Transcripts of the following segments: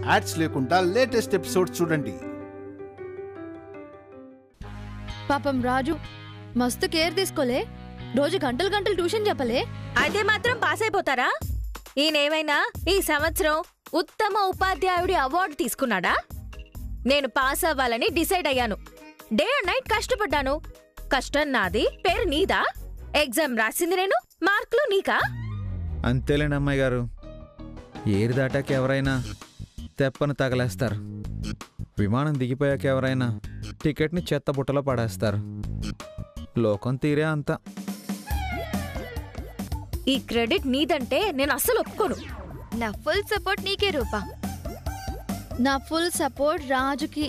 Ads లేకుండా latest episode చూడండి పాపం రాజు మస్తు కేర్ తీసుకోలే రోజు గంటలు గంటలు ట్యూషన్ చెప్పలే అయితే మాత్రం పాస్ అయిపోతారా ఈయనేమైనా ఈ సంవత్సరం ఉత్తమ ఉపాధ్యాయుడి అవార్డు తీసుకున్నాడా నేను పాస్ అవ్వాలని డిసైడ్ అయ్యాను డే అండ్ నైట్ కష్టపడ్డాను కష్టం నాది పేరు నీదా ఎగ్జామ్ రాసింది నేను మార్కులు నీకా అంతేలేండి అమ్మాయి గారు ఏరు దాటాక ఎవరైనా తెప్పను తగలేస్తారు విమానం దిగిపోయాక ఎవరైనా టికెట్ని చెత్త బుట్టలో పడేస్తారు లోకం తీరే అంతా ఈ క్రెడిట్ నీదంటే నేను అస్సలు ఒప్పుకోను నా ఫుల్ సపోర్ట్ నీకే రూపా నా ఫుల్ సపోర్ట్ రాజుకి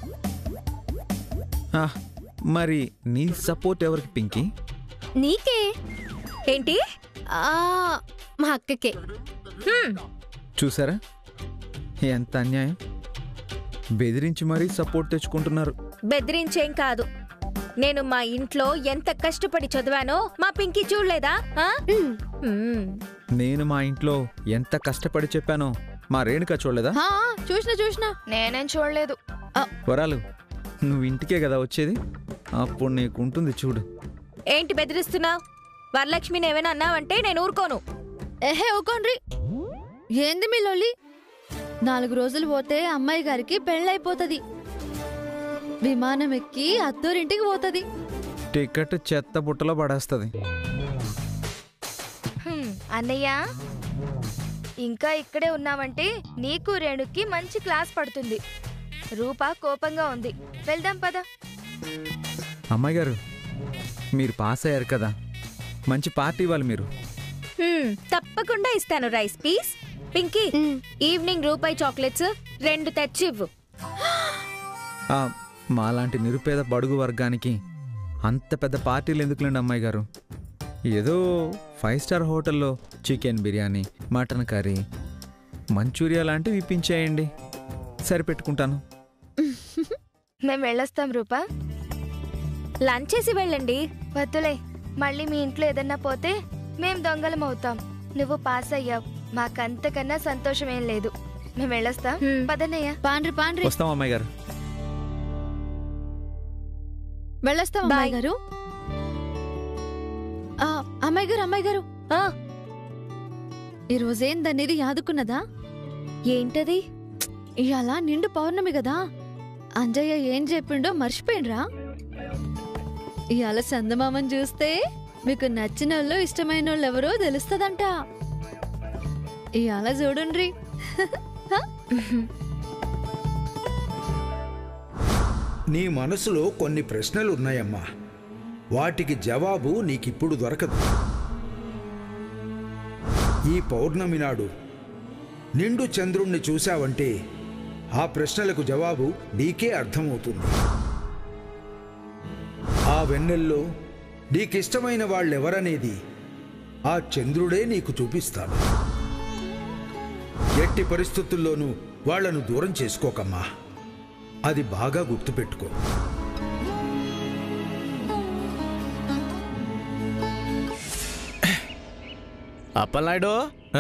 ఆ, మరి నీ సపోర్ట్ ఎవరికి పింకీ నీకే ఏంటి ఆ మా అక్కకే హ్మ్, చూసారా ఎంత అన్యాయం బెదిరించి మరీ సపోర్ట్ తెచ్చుకుంటున్నారు బెదిరించేం కాదు నేను మా ఇంట్లో ఎంత కష్టపడి చదివానో మా పింకీ చూడలేదా ఆ? హ్మ్. నేను మా ఇంట్లో ఎంత కష్టపడి చెప్పానో మా రేణుక చూడలేదా హా, చూసినా చూసినా నేనేం చూడలేదు వరాలు నువ్వు ఇంటికే కదా వచ్చేది అప్పుడు నీకు ఉంటుంది చూడు ఏంటి బెదిరిస్తున్నావు వరలక్ష్మిని ఏమైనా అన్నావంటే నేను ఊరుకోను ఎహే ఒకండ్రి ఏంది మీ లొల్లి నాలుగు రోజులు పోతే అమ్మాయి గారికి పెళ్ళైపోతది విమానం ఎక్కి అత్తూరింటికి పోతది టికెట్ చెత్త బుట్టలో పడేస్తుంది హ్మ్, అన్నయ్య ఇంకా ఇక్కడే ఉన్నావంటే నీకు రేణుకి మంచి క్లాస్ పడుతుంది రూప కోపంగా ఉంది వెళ్దాం పద అమ్మాయి గారు మీరు పాస్ అయ్యారు కదా మంచి పార్టీ ఇవ్వాలి మీరు హ్మ్, తప్పకుండా ఇస్తాను రైస్ పీస్ పింకీ ఈవినింగ్ రూపాయి చాక్లెట్స్ రెండు తెచ్చివ్వు ఆ, మాలాంటి నిరుపేద బడుగు వర్గానికి అంత పెద్ద పార్టీలు ఎందుకులేండి అమ్మాయి గారు ఏదో ఫైవ్ స్టార్ హోటల్లో chicken biryani mutton curry Manchuria లాంటివి ఇప్పించేయండి సరిపెట్టుకుంటాను మేము వెళ్ళొస్తాం రూపా లంచ్ చేసి వెళ్ళండి వద్దులే మళ్ళీ మీ ఇంట్లో ఏదన్నా పోతే మేం దొంగలం అవుతాం నువ్వు పాస్ అయ్యావు మాకంతకన్నా సంతోషం ఏం లేదు మేము వెళ్ళొస్తాం హ్మ్. పదన్నయ్య పాండ్రి పాండ్రి వస్తాం అమ్మాయి గారు వెళ్ళొస్తాం అమ్మాయి Bye. గారు ఆ, అమ్మాయి గారు అమ్మాయి గారు ఆ, ఈ రోజేందనేది యాదుకున్నదా ఏంటది ఇవాళ నిండు పౌర్ణమి కదా అంజయ్య ఏం చెప్పిండో మర్చిపోయిండ్రా ఇవాళ చందమామని చూస్తే మీకు నచ్చిన వాళ్ళు ఇష్టమైన వాళ్ళు ఎవరో తెలుస్తుందంట ఇవాళ చూడుండ్రి నీ మనసులో కొన్ని ప్రశ్నలు ఉన్నాయమ్మా వాటికి జవాబు నీకిప్పుడు దొరకదు ఈ పౌర్ణమి నాడు నిండు చంద్రుణ్ణి చూశావంటే ఆ ప్రశ్నలకు జవాబు నీకే అర్థమవుతుంది ఆ వెన్నెల్లో నీకిష్టమైన వాళ్ళెవరనేది ఆ చంద్రుడే నీకు చూపిస్తాడు ఎట్టి పరిస్థితుల్లోనూ వాళ్లను దూరం చేసుకోకమ్మా అది బాగా గుర్తుపెట్టుకో అప్పలనాయుడు ఆ?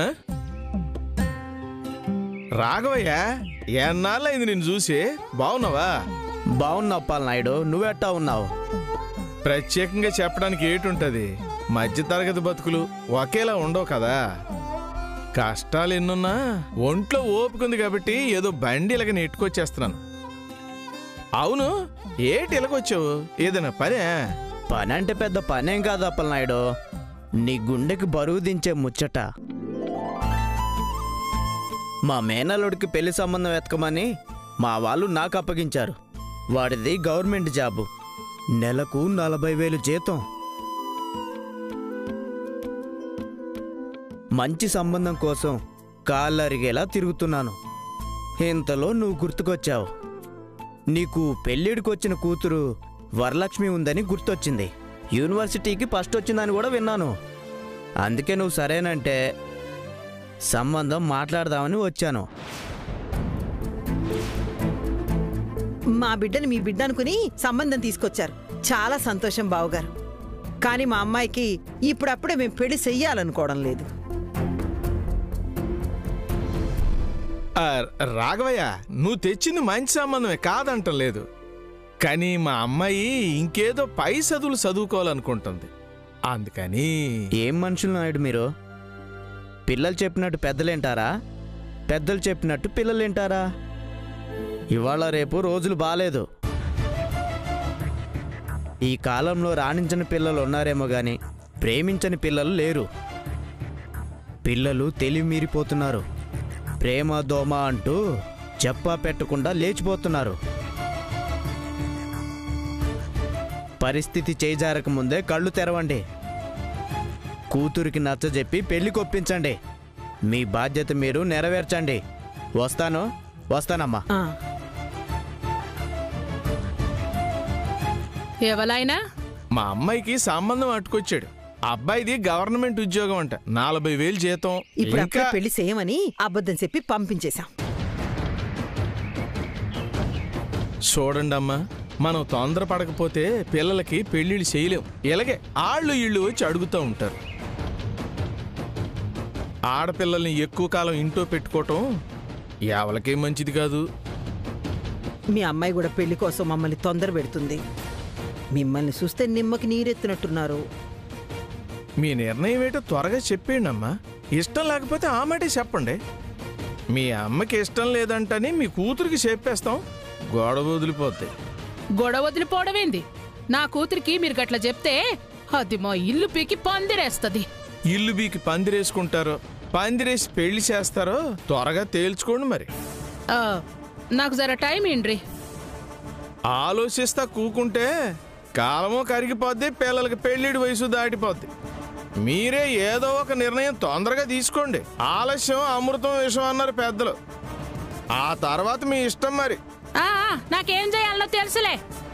రాఘవయ్య ఎన్నాళ్ళైంది నిన్ను చూసి బాగున్నావా బాగున్నా అప్పాలనాయుడు నువ్వెట్టా ఉన్నావు ప్రత్యేకంగా చెప్పడానికి ఏటుంటది మధ్యతరగతి బతుకులు ఒకేలా ఉండవు కదా కష్టాలు ఎన్నున్నా ఒంట్లో ఓపుకుంది కాబట్టి ఏదో బండి ఇలాగ నెట్టుకొచ్చేస్తున్నాను అవును ఏటి ఇలాగొచ్చావు ఏదైనా పనే పని అంటే పెద్ద పనేం కాదు అప్పలనాయుడు నీ గుండెకి బరువు దించే ముచ్చట మా మేనల్లుడికి పెళ్లి సంబంధం వెతకమని మా వాళ్ళు నాకు అప్పగించారు వాడిది గవర్నమెంట్ జాబు నెలకు నలభై వేలు జీతం మంచి సంబంధం కోసం కాళ్ళరిగేలా తిరుగుతున్నాను ఇంతలో నువ్వు గుర్తుకొచ్చావు నీకు పెళ్ళిడికొచ్చిన కూతురు వరలక్ష్మి ఉందని గుర్తొచ్చింది యూనివర్సిటీకి ఫస్ట్ వచ్చిందని కూడా విన్నాను అందుకే నువ్వు సరేనంటే సంబంధం మాట్లాడదామని వచ్చాను మా బిడ్డని మీ బిడ్డ అనుకుని సంబంధం తీసుకొచ్చారు చాలా సంతోషం బావగారు కానీ మా అమ్మాయికి ఇప్పుడప్పుడే మేము పెళ్లి చెయ్యాలనుకోవడం లేదు ఆ, రాఘవయ్య నువ్వు తెచ్చింది మంచి సంబంధమే కాదంటం లేదు కానీ మా అమ్మాయి ఇంకేదో పై చదువులు చదువుకోవాలనుకుంటుంది అందుకని ఏం మనుషులు నాయుడు మీరు పిల్లలు చెప్పినట్టు పెద్దలేంటారా పెద్దలు చెప్పినట్టు పిల్లలేంటారా ఇవాళ రేపు రోజులు బాలేదు ఈ కాలంలో రాణించని పిల్లలు ఉన్నారేమో గాని ప్రేమించని పిల్లలు లేరు పిల్లలు తెలివి మీరిపోతున్నారు ప్రేమ దోమ అంటూ చెప్పా పెట్టకుండా లేచిపోతున్నారు పరిస్థితి చేజారక ముందే కళ్ళు తెరవండి కూతురికి నచ్చజెప్పి పెళ్లి కొప్పించండి మీ బాధ్యత మీరు నెరవేర్చండి వస్తాను వస్తానమ్మా ఆ, ఎవలైనా మా అమ్మాయికి సంబంధం అట్టుకొచ్చాడు అబ్బాయిది గవర్నమెంట్ ఉద్యోగం అంట నలభై వేలు జీతం ఇప్పుడు అప్పుడే ఇంకా పెళ్లి చేయమని అబద్ధం చెప్పి పంపించేశాం చూడండి అమ్మా మనం తొందరపడకపోతే పిల్లలకి పెళ్లిళ్ళు చేయలేం ఇలాగే ఆళ్ళు ఇళ్ళు వచ్చి అడుగుతూ ఉంటారు ఆడపిల్లల్ని ఎక్కువ కాలం ఇంట్లో పెట్టుకోవటం ఎవరికీ మంచిది కాదు మీ అమ్మాయి కూడా పెళ్లి కోసం మమ్మల్ని తొందర పెడుతుంది మిమ్మల్ని చూస్తే నిమ్మకి నీరెత్తినట్టున్నారు మీ నిర్ణయం ఏంటో త్వరగా చెప్పేయండి అమ్మా ఇష్టం లేకపోతే ఆ మాటే చెప్పండి మీ అమ్మకి ఇష్టం లేదంటని మీ కూతురికి చెప్పేస్తాం గొడవ వదిలిపోద్ది గొడవ వదిలిపోవడమేంది నా కూతురికి మీరు గట్ల చెప్తే అది మా ఇల్లు పీకి పందిరేస్తది ఇల్లు బీకి పందిరేసుకుంటారో పందిరేసి పెళ్లి చేస్తారో త్వరగా తేల్చుకోండి మరి ఆ, నాకు జర టైం ఏండ్రి ఆలోచిస్తా కూకుంటే కాలము కరిగిపోద్ది పిల్లలకి పెళ్ళిడి వయసు దాటిపోద్ది మీరే ఏదో ఒక నిర్ణయం తొందరగా తీసుకోండి ఆలస్యం అమృతం విషం అన్నారు పెద్దలు ఆ తర్వాత మీ ఇష్టం మరి ఆ, ఆ, నాకేం చేయాలనో తెలుసులే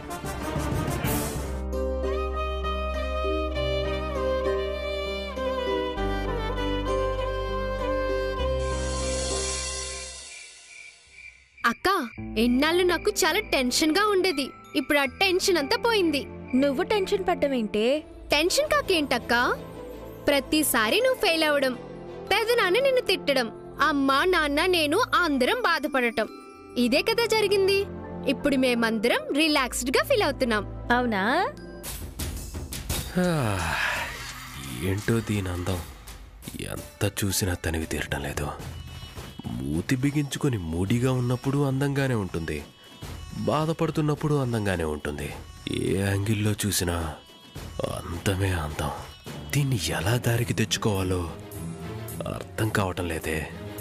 అక్క ఎన్నాళ్ళు నాకు చాలా టెన్షన్ గా ఉండేది ఇప్పుడు ఆ టెన్షన్ అంతా పోయింది నువ్వు టెన్షన్ పడ్డమేంటే టెన్షన్ కాకేంటక్క ప్రతిసారి నువ్వు ఫెయిల్ అవ్వడం పెదనాన్న నిన్ను తిట్టడం అమ్మ నాన్న నేను అందరం బాధపడటం ఇదే కదా జరిగింది ఇప్పుడు మేమందరం రిలాక్స్డ్ గా ఫీల్ అవుతున్నాం అవునా ఏంటో దీని అందం ఎంత చూసినా తనివి తీరటం లేదు మూతి బిగించుకొని మూడిగా ఉన్నప్పుడు అందంగానే ఉంటుంది బాధపడుతున్నప్పుడు అందంగానే ఉంటుంది ఏ యాంగిల్లో చూసినా అందమే అందం దీన్ని ఎలా దారికి తెచ్చుకోవాలో అర్థం కావటం లేదే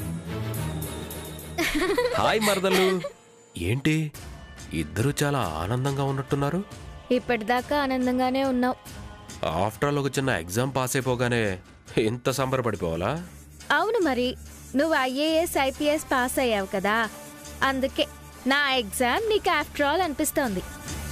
హాయ్ మరదలు ఏంటి ఇద్దరు చాలా ఆనందంగా ఉన్నట్టున్నారు ఇప్పటిదాకా ఆనందంగానే ఉన్నావు ఆఫ్టర్ ఆల్ ఒక చిన్న ఎగ్జామ్ పాస్ అయిపోగానే ఇంత సంబరపడిపోవాలా అవును మరి నువ్వు ఐఏఎస్ ఐపీఎస్ పాస్ అయ్యావు కదా అందుకే నా ఎగ్జామ్ నీకు ఆఫ్టర్ ఆల్ అనిపిస్తోంది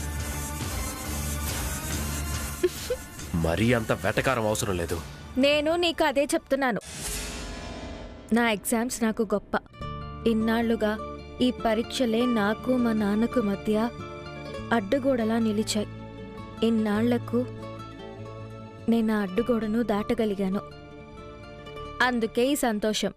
మరీ అంత వెటకారం అవసరం లేదు నేను నీకు అదే చెప్తున్నాను నా ఎగ్జామ్స్ నాకు గొప్ప ఇన్నాళ్లుగా ఈ పరీక్షలే నాకు మా నాన్నకు మధ్య అడ్డుగోడలా నిలిచాయి ఇన్నాళ్లకు నేను ఆ అడ్డుగోడను దాటగలిగాను అందుకే ఈ సంతోషం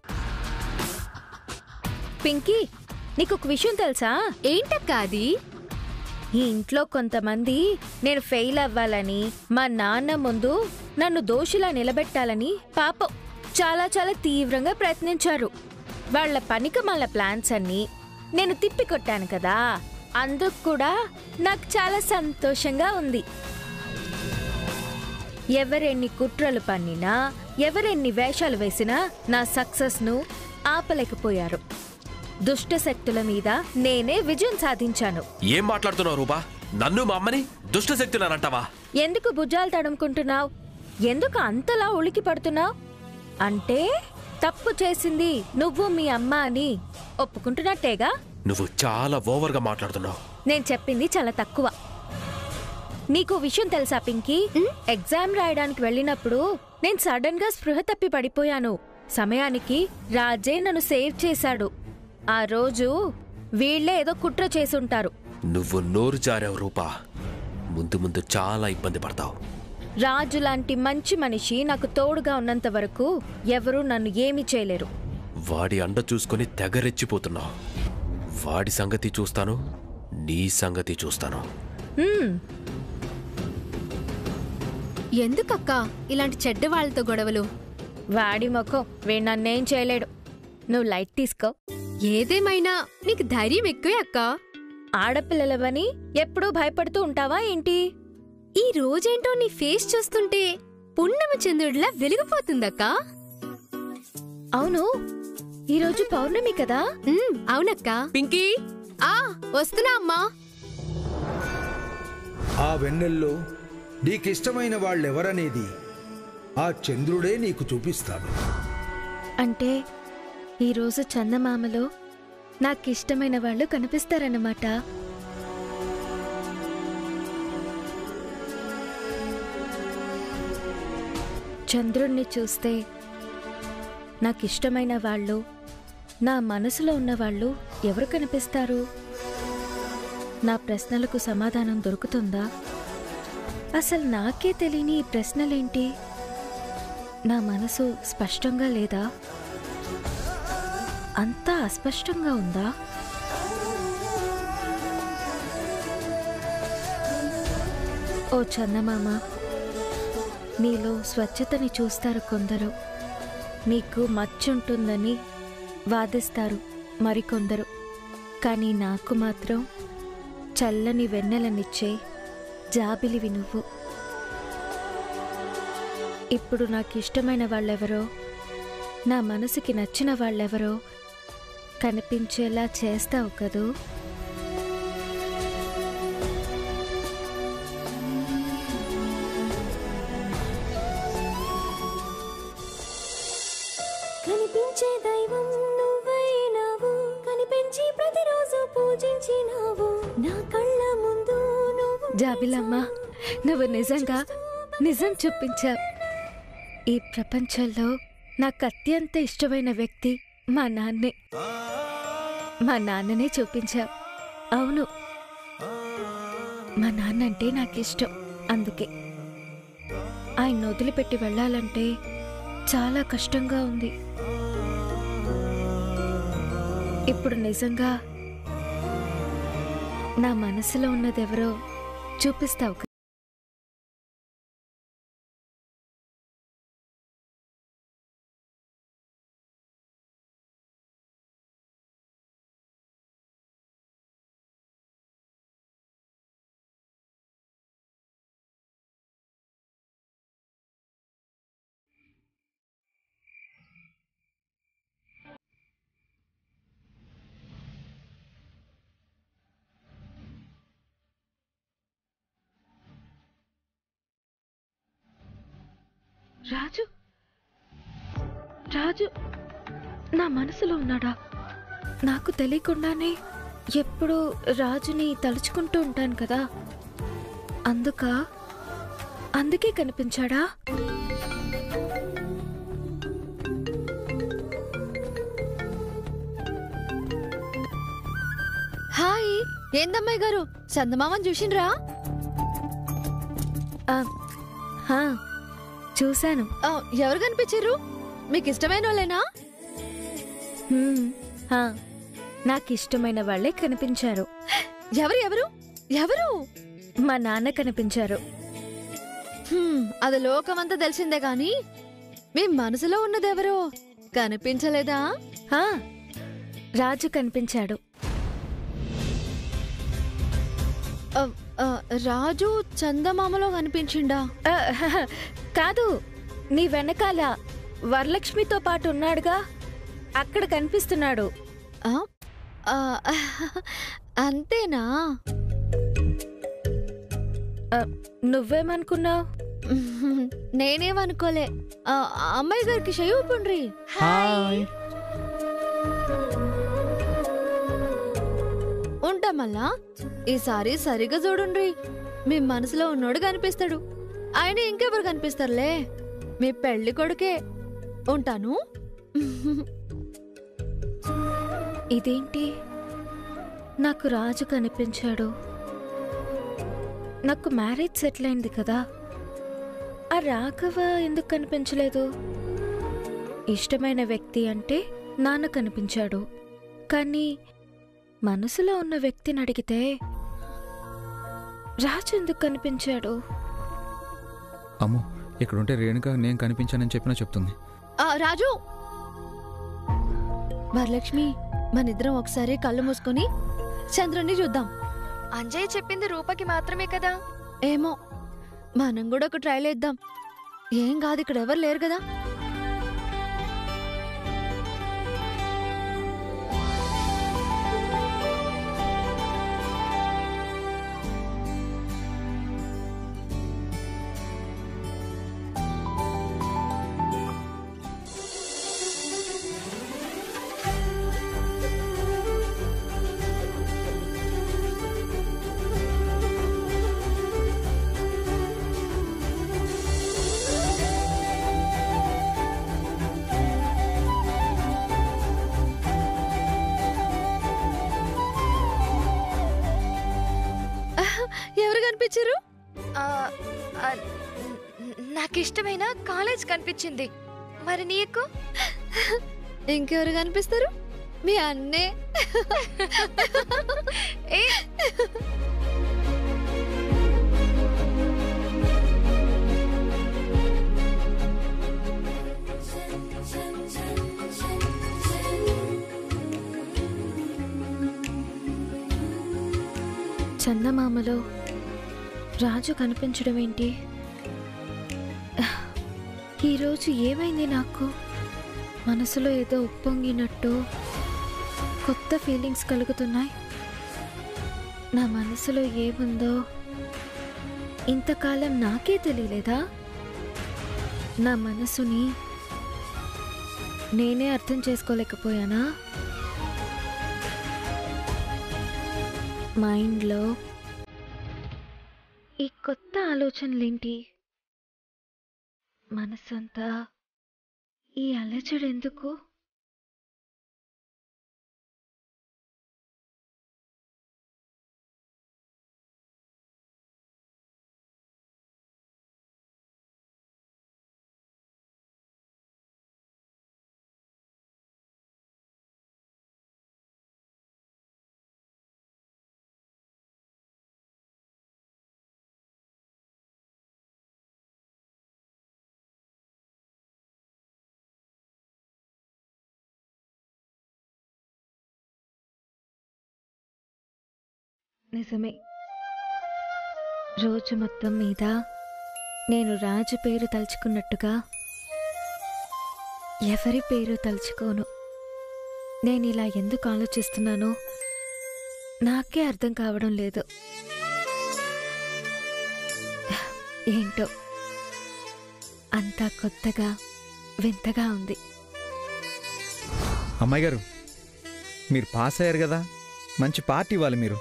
పింకీ నీకు ఒక విషయం తెలుసా ఏంటక్క అది ఈ ఇంట్లో కొంతమంది నేను ఫెయిల్ అవ్వాలని మా నాన్న ముందు నన్ను దోషిలా నిలబెట్టాలని పాపం చాలా చాలా తీవ్రంగా ప్రయత్నించారు వాళ్ళ పనికి మళ్ళ ప్లాన్స్ అన్ని నేను తిప్పికొట్టాను కదా అందుకు కూడా నాకు చాలా సంతోషంగా ఉంది ఎవరెన్ని కుట్రలు పన్నినా ఎవరెన్ని వేషాలు వేసినా నా సక్సెస్ను ఆపలేకపోయారు దుష్ట శక్తుల మీద నేనే విజయం సాధించాను ఏం మాట్లాడుతున్నావు రూపా నన్ను మా అమ్మని దుష్ట శక్తులనంటావా ఎందుకు భుజాలు తడుముకుంటున్నావు ఎందుకు అంతలా ఉలికి పడుతున్నావు అంటే తప్పు చేసింది నువ్వు మీ అమ్మ అని ఒప్పుకుంటున్నట్టేగా నువ్వు చాలా ఓవర్గా మాట్లాడుతున్నావు నేను చెప్పింది చాలా తక్కువ నీకు విషయం తెలుసా పింకీ ఎగ్జామ్ రాయడానికి వెళ్ళినప్పుడు నేను సడన్ గా స్పృహ తప్పి పడిపోయాను సమయానికి రాజే నన్ను సేవ్ చేశాడు ఆ రోజు వీళ్ళే ఏదో కుట్ర చేసుంటారు నువ్వు నోరు జారావు రూపా ముందు ముందు చాలా ఇబ్బంది పడతావు రాజు లాంటి మంచి మనిషి నాకు తోడుగా ఉన్నంత వరకు ఎవరూ నన్ను ఏమీ చేయలేరు వాడి అండ చూసుకొని తెగరెచ్చిపోతున్నావు వాడి సంగతి చూస్తాను నీ సంగతి చూస్తాను హ్మ్, ఎందుకక్క ఇలాంటి చెడ్డ వాళ్ళతో గొడవలు వాడి మొఖం వీడు నన్నేం చేయలేడు నువ్వు లైట్ తీసుకో ఏదేమైనా నీకు ధైర్యం ఎక్కువే అక్క ఆడపిల్లలవని ఎప్పుడూ భయపడుతూ ఉంటావా ఏంటి ఈ రోజేంటో నీ ఫేస్ చూస్తుంటే పున్నమి చంద్రుడిలా వెలిగిపోతుందక్క అవును ఈరోజు పౌర్ణమి కదా ఉమ్, అవునక్క పింకీ ఆ వస్తున్నా అమ్మా ఆ వెన్నెల్లో నీకిష్టమైన వాళ్ళెవరనేది ఆ చంద్రుడే నీకు చూపిస్తాడు అంటే ఈరోజు చందమామలో నాకిష్టమైన వాళ్ళు కనిపిస్తారన్నమాట చంద్రుణ్ణి చూస్తే నాకిష్టమైన వాళ్ళు నా మనసులో ఉన్నవాళ్ళు ఎవరు కనిపిస్తారు నా ప్రశ్నలకు సమాధానం దొరుకుతుందా అసలు నాకే తెలియని ఈ ప్రశ్నలేంటి నా మనసు స్పష్టంగా లేదా అంతా అస్పష్టంగా ఉందా ఓ చందమామ నీలో స్వచ్ఛతని చూస్తారు కొందరు నీకు మచ్చుంటుందని వాదిస్తారు మరికొందరు కానీ నాకు మాత్రం చల్లని వెన్నెలనిచ్చే జాబిలివి నువ్వు ఇప్పుడు నాకు ఇష్టమైన వాళ్ళెవరో నా మనసుకి నచ్చిన వాళ్ళెవరో కనిపించేలా చేస్తావు కదూ కనిపించే దైవం నువ్వైనావు కనిపించి ప్రతిరోజు పూజించినావు నా కళ్ళ ముందు నువ్వు జాబిలమ్మ నువ్వు నిజంగా నిజం చూపించావు ఈ ప్రపంచంలో నాకు అత్యంత ఇష్టమైన వ్యక్తి మా నాన్నే మా నాన్ననే చూపించావు అవును మా నాన్న అంటే నాకు ఇష్టం అందుకే ఆయన వదిలిపెట్టి వెళ్ళాలంటే చాలా కష్టంగా ఉంది ఇప్పుడు నిజంగా నా మనసులో ఉన్నదెవరో చూపిస్తావు కదా? రాజు రాజు నా మనసులో ఉన్నాడా నాకు తెలియకుండానే ఎప్పుడు రాజుని తలుచుకుంటూ ఉంటాను కదా అందుక అందుకే కనిపించాడా హాయ్ ఏందమ్మాయి గారు చందమామని చూసిండ్రా ఆ, హా, చూశాను ఆ, ఎవరు కనిపించారు మీకు ఇష్టమైన వాళ్ళేనా హ్మ్, హా, నాకు ఇష్టమైన వాళ్ళే కనిపించారు ఎవరు ఎవరు ఎవరు మా నాన్న కనిపించారు హ్మ్, అది లోకమంతా తెలిసిందే గాని మీ మనసులో ఉన్నదెవరో కనిపించలేదా హా, రాజు కనిపించాడు ఆ, ఆ, రాజు చందమామలో కనిపించిండా ఆ, హహ, కాదు నీ వెనకాల వరలక్ష్మితో పాటు ఉన్నాడుగా అక్కడ కనిపిస్తున్నాడు ఆ? ఆ, అంతేనా ఆ, నువ్వేమనుకున్నావు నేనేమనుకోలే ఆ, ఆ అమ్మాయి గారికి చెయ్యి ఊపుండ్రి హాయ్ ఉంటా మళ్ళా ఈసారి సరిగా చూడుండ్రి మీ మనసులో ఉన్నోడు కనిపిస్తాడు ఆయన ఇంకెవరు కనిపిస్తారులే మీ పెళ్లి కొడుకే ఉంటాను ఇదేంటి నాకు రాజు కనిపించాడు నాకు మ్యారేజ్ సెటిల్ అయింది కదా ఆ రాఘవ ఎందుకు కనిపించలేదు ఇష్టమైన వ్యక్తి అంటే నాన్న కనిపించాడు కానీ మనసులో ఉన్న వ్యక్తిని అడిగితే రాజు ఎందుకు కనిపించాడు అమ్మో ఇక్కడుంటే రేణుక నేను కనిపించానని చెప్పినా చెప్తుంది ఆ, రాజు వరలక్ష్మి మనిద్దరం ఒకసారి కళ్ళు మూసుకొని చంద్రుని చూద్దాం అంజయ్ చెప్పింది రూపకి మాత్రమే కదా ఏమో మనం కూడా ఒక ట్రైల్ వేద్దాం ఏం కాదు ఇక్కడ ఎవరు లేరు కదా ఎవరు కనిపించారు ఆ, ఆ, న- నాకు ఇష్టమైన కాలేజ్ కనిపించింది మరి నీకు ఇంకెవరు కనిపిస్తారు మీ అన్నే ఏ చందమామలో రాజు కనిపించడం ఏంటి ఈరోజు ఏమైంది నాకు మనసులో ఏదో ఉప్పొంగినట్టు కొత్త ఫీలింగ్స్ కలుగుతున్నాయి నా మనసులో ఏముందో ఇంతకాలం నాకే తెలియలేదా నా మనసుని నేనే అర్థం చేసుకోలేకపోయానా మైండ్లో ఈ కొత్త ఆలోచనలేంటి మనసంతా ఈ అలజడు ఎందుకు నిజమే రోజు మొత్తం మీద నేను రాజు పేరు తలుచుకున్నట్టుగా ఎవరి పేరు తలుచుకోను నేను ఇలా ఎందుకు ఆలోచిస్తున్నానో నాకే అర్థం కావడం లేదు ఏంటో అంతా కొత్తగా వింతగా ఉంది అమ్మాయి గారు మీరు పాస్ అయ్యారు కదా మంచి పార్టీ ఇవ్వాలి మీరు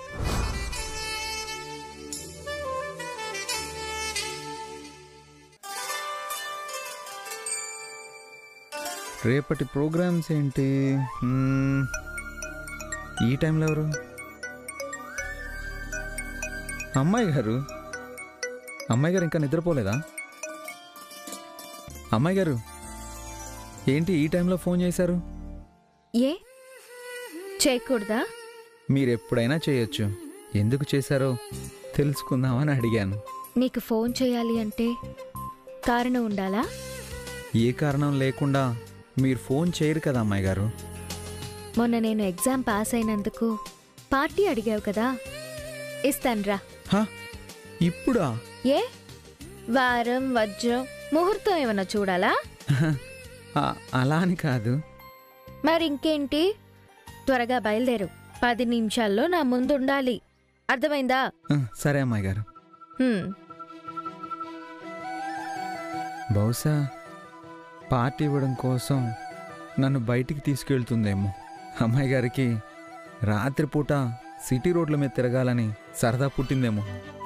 రేపటి ప్రోగ్రామ్స్ ఏంటి మ్మ్, ఈ టైంలో ఎవరు అమ్మాయి గారు అమ్మాయి గారు ఇంకా నిద్రపోలేదా అమ్మాయి గారు ఏంటి ఈ టైంలో ఫోన్ చేశారు ఏ చేయకూడదా మీరు ఎప్పుడైనా చేయొచ్చు ఎందుకు చేశారో తెలుసుకుందామని అడిగాను నీకు ఫోన్ చేయాలి అంటే కారణం ఉండాలా ఏ కారణం లేకుండా మీరు ఫోన్ చేయరు కదా అమ్మాయి గారు మొన్న నేను ఎగ్జామ్ పాస్ అయినందుకు పార్టీ అడిగావు కదా ఇస్తాన్రా హా ఇప్పుడా ఏ వారం వజ్రం ముహూర్తం ఏమన్నా చూడాలా ఆ, అలా అని కాదు మరి ఇంకేంటి త్వరగా బయలుదేరు పది నిమిషాల్లో నా ముందు ఉండాలి అర్థమైందా ఆ, సరే అమ్మాయి గారు హ్మ్. బహుశా పార్టీ ఇవ్వడం కోసం నన్ను బయటికి తీసుకెళ్తుందేమో అమ్మాయి గారికి రాత్రిపూట సిటీ రోడ్ల మీద తిరగాలని సరదా పుట్టిందేమో